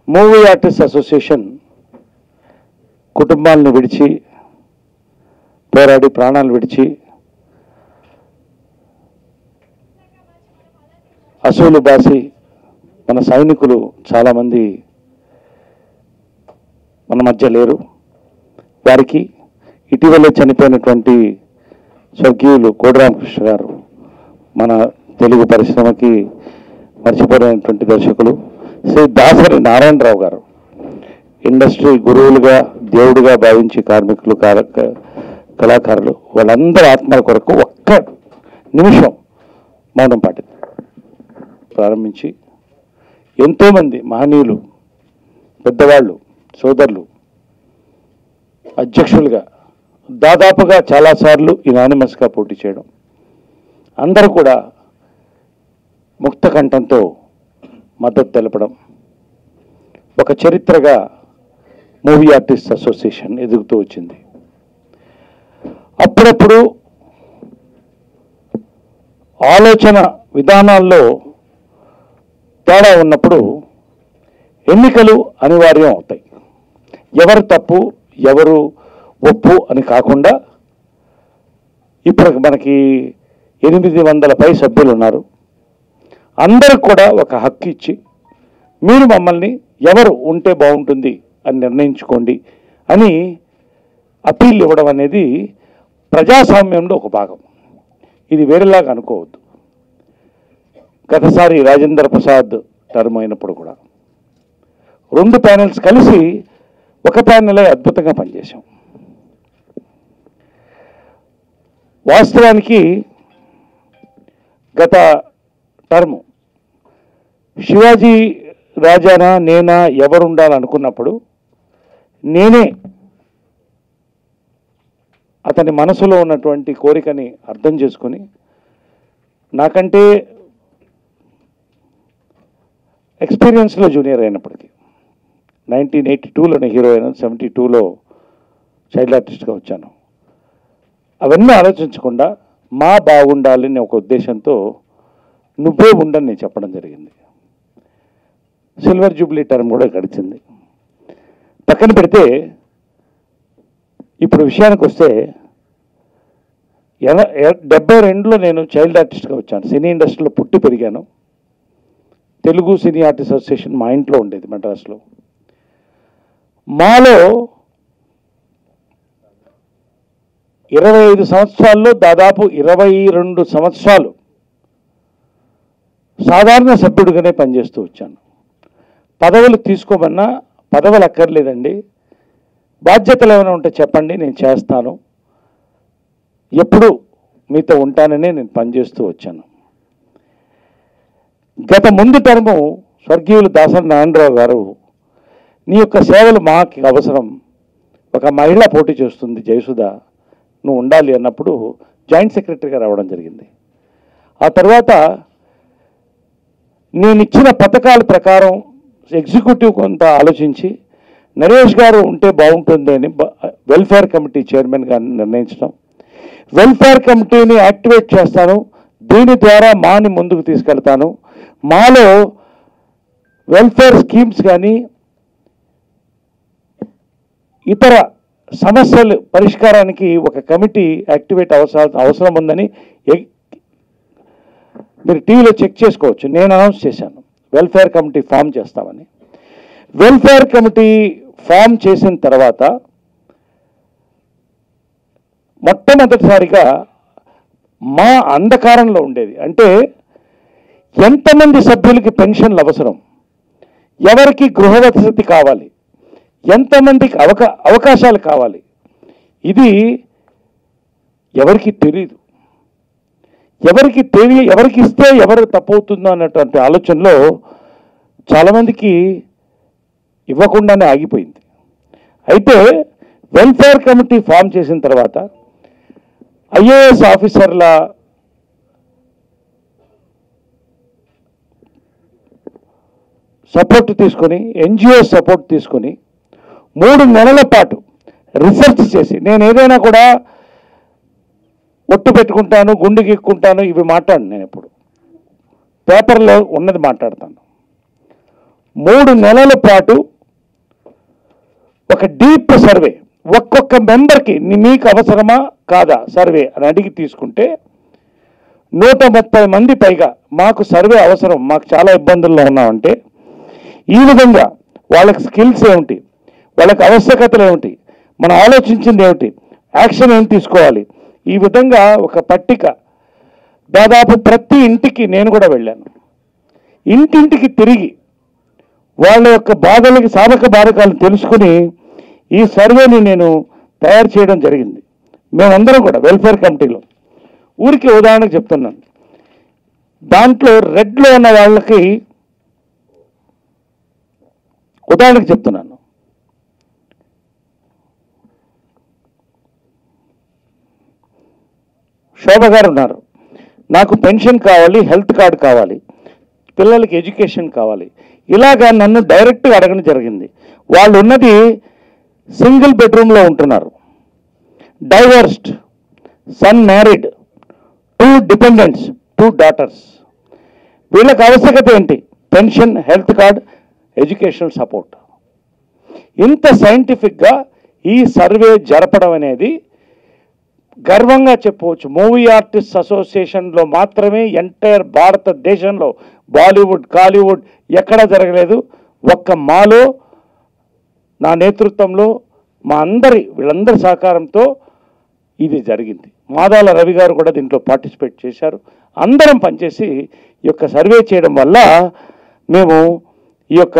Movie artist association కుటుంబాలను విడిచి పోరాడి ప్రాణాలు విడిచి అసూలు బాసి మన సైనికులు చాలామంది మన మధ్య లేరు వారికి ఇటీవలే చనిపోయినటువంటి స్వర్గీయులు కోడిరామకృష్ణ గారు మన తెలుగు పరిశ్రమకి మర్చిపోయినటువంటి దర్శకులు శ్రీ దాసరి నారాయణరావు గారు ఇండస్ట్రీ గురువులుగా దేవుడిగా భావించి కార్మికులు కార- కళాకారులు వాళ్ళందరి ఆత్మల కొరకు ఒక్క నిమిషం మౌనం పాటింది ప్రారంభించి ఎంతోమంది మహనీయులు పెద్దవాళ్ళు సోదరులు అధ్యక్షులుగా దాదాపుగా చాలాసార్లు ఇనానిమస్గా పోటీ చేయడం అందరూ కూడా ముక్త కంఠంతో మద్దతు తెలపడం ఒక చరిత్రగా మూవీ ఆర్టిస్ట్ అసోసియేషన్ ఎదుగుతూ వచ్చింది అప్పుడప్పుడు ఆలోచన విధానాల్లో తేడా ఉన్నప్పుడు ఎన్నికలు అనివార్యం అవుతాయి ఎవరు తప్పు ఎవరు ఒప్పు అని కాకుండా ఇప్పుడు మనకి ఎనిమిది వందల పై సభ్యులు ఉన్నారు అందరికి కూడా ఒక హక్కు ఇచ్చి మీరు మమ్మల్ని ఎవరు ఉంటే బాగుంటుంది అని నిర్ణయించుకోండి అని అప్పీల్ ఇవ్వడం అనేది ప్రజాస్వామ్యంలో ఒక భాగం ఇది వేరేలాగా అనుకోవద్దు గతసారి రాజేంద్ర ప్రసాద్ టర్మ్ అయినప్పుడు కూడా రెండు ప్యానెల్స్ కలిసి ఒక ప్యానెలే అద్భుతంగా పనిచేశాం వాస్తవానికి గత టర్ము శివాజీ రాజానా నేనా ఎవరు ఉండాలనుకున్నప్పుడు నేనే అతని మనసులో ఉన్నటువంటి కోరికని అర్థం చేసుకొని నాకంటే ఎక్స్పీరియన్స్లో జూనియర్ అయినప్పటికీ నైన్టీన్ ఎయిటీ టూలో హీరో అయినాను సెవెంటీ టూలో చైల్డ్ ఆర్టిస్ట్గా వచ్చాను అవన్నీ ఆలోచించకుండా మా బాగుండాలని ఒక ఉద్దేశంతో నువ్వే ఉండని నేను చెప్పడం జరిగింది సిల్వర్ జూబ్లీ టర్మ్ కూడా గడిచింది పక్కన పెడితే ఇప్పుడు విషయానికి వస్తే ఎన ఎ- డెబ్బై రెండులో నేను చైల్డ్ ఆర్టిస్ట్గా వచ్చాను సినీ ఇండస్ట్రీలో పుట్టి పెరిగాను తెలుగు సినీ ఆర్టిస్ట్ అసోసియేషన్ మా ఇంట్లో ఉండేది మద్రాసులో మాలో ఇరవై ఐదు సంవత్సరాల్లో దాదాపు ఇరవై రెండు సంవత్సరాలు సాధారణ సభ్యుడిగానే పనిచేస్తూ వచ్చాను పదవులు తీసుకోమన్నా పదవులు అక్కర్లేదండి బాధ్యతలు ఏమైనా ఉంటే చెప్పండి నేను చేస్తాను ఎప్పుడు మీతో ఉంటానని నేను పనిచేస్తూ వచ్చాను గత ముందు టర్ము స్వర్గీయులు దాసరి నారాయణరావు గారు నీ యొక్క సేవలు మాకు అవసరం ఒక మహిళ పోటీ చేస్తుంది జయసుధ నువ్వు ఉండాలి అన్నప్పుడు జాయింట్ సెక్రటరీగా రావడం జరిగింది ఆ తర్వాత నేను ఇచ్చిన పథకాల ప్రకారం ఎగ్జిక్యూటివ్ కొంత ఆలోచించి నరేష్ గారు ఉంటే బాగుంటుంది అని బ- వెల్ఫేర్ కమిటీ చైర్మన్గా నిర్ణయించడం వెల్ఫేర్ కమిటీని యాక్టివేట్ చేస్తాను దీని ద్వారా మాని ముందుకు తీసుకెళ్తాను మాలో వెల్ఫేర్ స్కీమ్స్ కానీ ఇతర సమస్యలు పరిష్కారానికి ఒక కమిటీ యాక్టివేట్ అవసరం అవసరం ఉందని ఎ- మీరు టీవీలో చెక్ చేసుకోవచ్చు నేను అనౌన్స్ చేశాను వెల్ఫేర్ కమిటీ ఫామ్ చేస్తామని వెల్ఫేర్ కమిటీ ఫామ్ చేసిన తర్వాత మొట్టమొదటిసారిగా మా అంధకారంలో ఉండేది అంటే ఎంతమంది సభ్యులకి పెన్షన్లు అవసరం ఎవరికి గృహ వసతి కావాలి ఎంతమందికి అవకా అవకాశాలు కావాలి ఇది ఎవరికి తెలియదు ఎవరికి తెలియ ఎవరికి ఇస్తే ఎవరు తప్పవుతుందో అన్నటువంటి ఆలోచనలో చాలామందికి ఇవ్వకుండానే ఆగిపోయింది అయితే వెల్ఫేర్ కమిటీ ఫామ్ చేసిన తర్వాత ఐఏఎస్ ఆఫీసర్ల సపోర్ట్ తీసుకొని ఎన్జిఓ సపోర్ట్ తీసుకొని మూడు నెలల పాటు రీసెర్చ్ చేసి నేను ఏదైనా కూడా ఒట్టు పెట్టుకుంటాను గుండు గీక్కుంటాను ఇవి మాట్లాడను నేను ఎప్పుడు పేపర్లో ఉన్నది మాట్లాడతాను మూడు నెలల పాటు ఒక డీప్ సర్వే ఒక్కొక్క మెంబర్కి ని- మీకు అవసరమా కాదా సర్వే అని అడిగి తీసుకుంటే నూట ముప్పై మంది పైగా మాకు సర్వే అవసరం మాకు చాలా ఇబ్బందుల్లో ఉన్నామంటే ఈ విధంగా వాళ్ళకి స్కిల్స్ ఏమిటి వాళ్ళకి ఆవశ్యకతలు ఏమిటి మనం ఆలోచించింది ఏమిటి యాక్షన్ ఏం తీసుకోవాలి ఈ విధంగా ఒక పట్టిక దాదాపు ప్రతి ఇంటికి నేను కూడా వెళ్ళాను ఇంటింటికి తిరిగి వాళ్ళ యొక్క బాధలకి సాధక బాధకాలను తెలుసుకుని ఈ సర్వేని నేను తయారు చేయడం జరిగింది మేమందరం కూడా వెల్ఫేర్ కమిటీలో ఊరికి ఉదాహరణకు చెప్తున్నాను దాంట్లో రెడ్లో ఉన్న వాళ్ళకి ఉదాహరణకు చెప్తున్నాను శోభ గారు ఉన్నారు నాకు పెన్షన్ కావాలి హెల్త్ కార్డు కావాలి పిల్లలకి ఎడ్యుకేషన్ కావాలి ఇలాగా నన్ను డైరెక్ట్గా అడగడం జరిగింది వాళ్ళు ఉన్నది సింగిల్ బెడ్రూమ్లో ఉంటున్నారు divorced son married two dependents two daughters వీళ్ళకి ఆవశ్యకత ఏంటి pension health card educational support ఇంత సైంటిఫిక్గా ఈ సర్వే జరపడం అనేది గర్వంగా చెప్పవచ్చు మూవీ ఆర్టిస్ట్ అసోసియేషన్లో మాత్రమే ఎంటైర్ భారతదేశంలో బాలీవుడ్ కాలీవుడ్ ఎక్కడ జరగలేదు ఒక్క మాలో నా నేతృత్వంలో మా అందరి వీళ్ళందరి సహకారంతో ఇది జరిగింది మాదాల రవి గారు కూడా దీంట్లో పార్టిసిపేట్ చేశారు అందరం పనిచేసి ఈ యొక్క సర్వే చేయడం వల్ల మేము ఈ యొక్క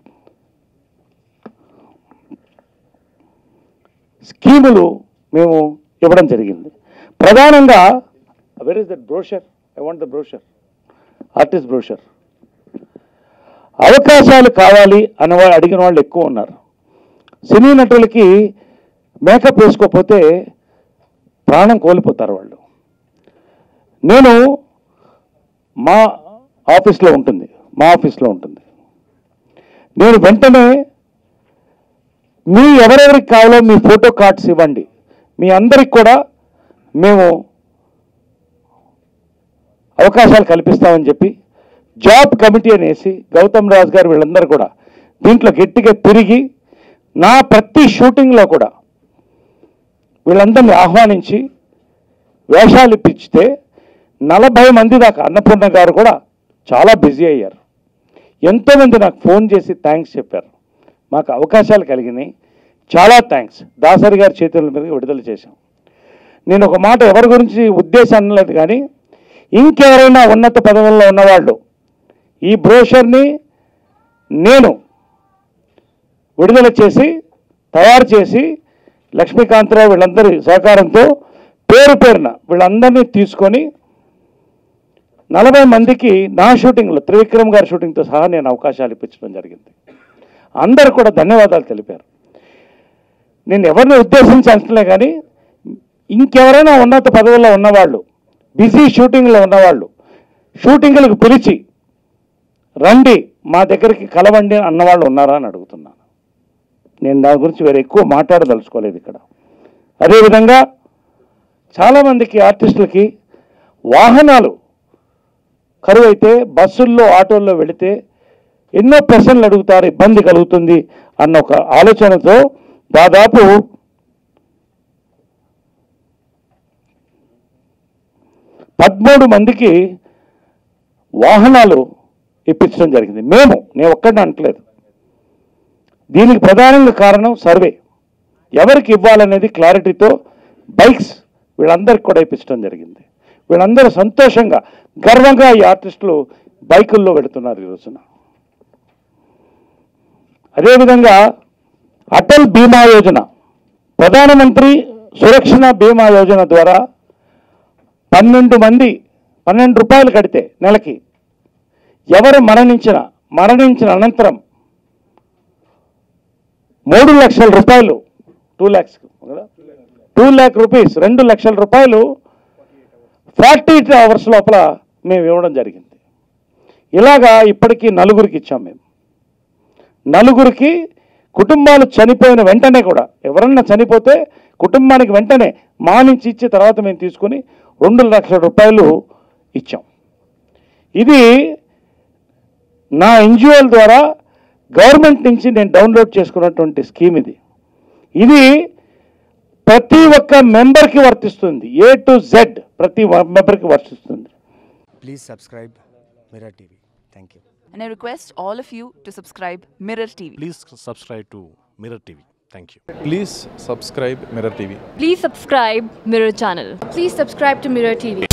స్కీములు మేము ఇవ్వడం జరిగింది ప్రధానంగా where is that brochure I want the brochure artist brochure అవకాశాలు కావాలి అని వాళ్ళు అడిగిన వాళ్ళు ఎక్కువ ఉన్నారు సినీ నటులకి మేకప్ వేసుకోకపోతే ప్రాణం కోల్పోతారు వాళ్ళు నేను మా ఆఫీస్లో ఉంటుంది మా ఆఫీస్లో ఉంటుంది నేను వెంటనే మీ ఎవరెవరికి కావాలో మీ ఫోటో కార్డ్స్ ఇవ్వండి మీ అందరికి కూడా మేము అవకాశాలు కల్పిస్తామని చెప్పి జాబ్ కమిటీ అనేసి గౌతమ్ రాజ్ గారు వీళ్ళందరూ కూడా దీంట్లో గట్టిగా తిరిగి నా ప్రతి షూటింగ్లో కూడా వీళ్ళందరినీ ఆహ్వానించి వేషాలు ఇప్పించితే నలభై మంది దాకా అన్నపూర్ణ గారు కూడా చాలా బిజీ అయ్యారు ఎంతోమంది నాకు ఫోన్ చేసి థ్యాంక్స్ చెప్పారు మాకు అవకాశాలు కలిగినాయి చాలా థ్యాంక్స్ దాసరి గారి చేతుల మీద విడుదల చేశాం నేను ఒక మాట ఎవరి గురించి ఉద్దేశం అనలేదు కానీ ఇంకెవరైనా ఉన్నత పదవుల్లో ఉన్నవాళ్ళు ఈ బ్రోషర్ని నేను విడుదల చేసి తయారు చేసి లక్ష్మీకాంతరావు వీళ్ళందరి సహకారంతో పేరు పేరున వీళ్ళందరినీ తీసుకొని నలభై మందికి నా షూటింగ్లో త్రివిక్రమ్ గారి షూటింగ్తో సహా నేను అవకాశాలు ఇప్పించడం జరిగింది అందరు కూడా ధన్యవాదాలు తెలిపారు నేను ఎవరిని ఉద్దేశించి అంటలే కానీ ఇంకెవరైనా ఉన్నత పదవుల్లో ఉన్నవాళ్ళు బిజీ షూటింగ్లో ఉన్నవాళ్ళు షూటింగ్లకు పిలిచి రండి మా దగ్గరికి కలవండి అన్నవాళ్ళు ఉన్నారా అని అడుగుతున్నాను నేను దాని గురించి వేరే ఎక్కువ మాట్లాడదలుచుకోలేదు ఇక్కడ అదేవిధంగా చాలామందికి ఆర్టిస్టులకి వాహనాలు కరువు అయితే బస్సుల్లో ఆటోల్లో వెళితే ఎన్నో ప్రశ్నలు అడుగుతారు ఇబ్బంది కలుగుతుంది అన్న ఒక ఆలోచనతో దాదాపు పదమూడు మందికి వాహనాలు ఇప్పించడం జరిగింది మేము నేను ఒక్కడిని అంటలేదు దీనికి ప్రధానంగా కారణం సర్వే ఎవరికి ఇవ్వాలనేది క్లారిటీతో బైక్స్ వీళ్ళందరికీ కూడా ఇప్పించడం జరిగింది వీళ్ళందరూ సంతోషంగా గర్వంగా ఈ ఆర్టిస్టులు బైకుల్లో వెళుతున్నారు ఈ రోజున అదేవిధంగా అటల్ బీమా యోజన ప్రధానమంత్రి సురక్షణ బీమా యోజన ద్వారా పన్నెండు మంది పన్నెండు రూపాయలు కడితే నెలకి ఎవరు మరణించిన మరణించిన అనంతరం మూడు లక్షల రూపాయలు two lakhs two lakh rupees రెండు లక్షల రూపాయలు ఫార్టీ ఎయిట్ అవర్స్ లోపల మేము ఇవ్వడం జరిగింది ఇలాగా ఇప్పటికీ నలుగురికి ఇచ్చాం మేము నలుగురికి కుటుంబాలు చనిపోయిన వెంటనే కూడా ఎవరన్నా చనిపోతే కుటుంబానికి వెంటనే మా నుంచి ఇచ్చి తర్వాత మేము తీసుకుని రెండు లక్షల రూపాయలు ఇచ్చాం ఇది నా ఎన్జిఓల ద్వారా గవర్నమెంట్ నుంచి నేను డౌన్లోడ్ చేసుకున్నటువంటి స్కీమ్ ఇది ఇది ప్రతి ఒక్క మెంబర్కి వర్తిస్తుంది ఏ టు జెడ్ ప్రతి మెంబర్కి వర్తిస్తుంది Please subscribe Mirror TV. Thank you. And I request all of you to subscribe Mirror TV. Please subscribe to Mirror TV. Thank you. Please subscribe Mirror TV. Please subscribe Mirror channel. Please subscribe to Mirror TV.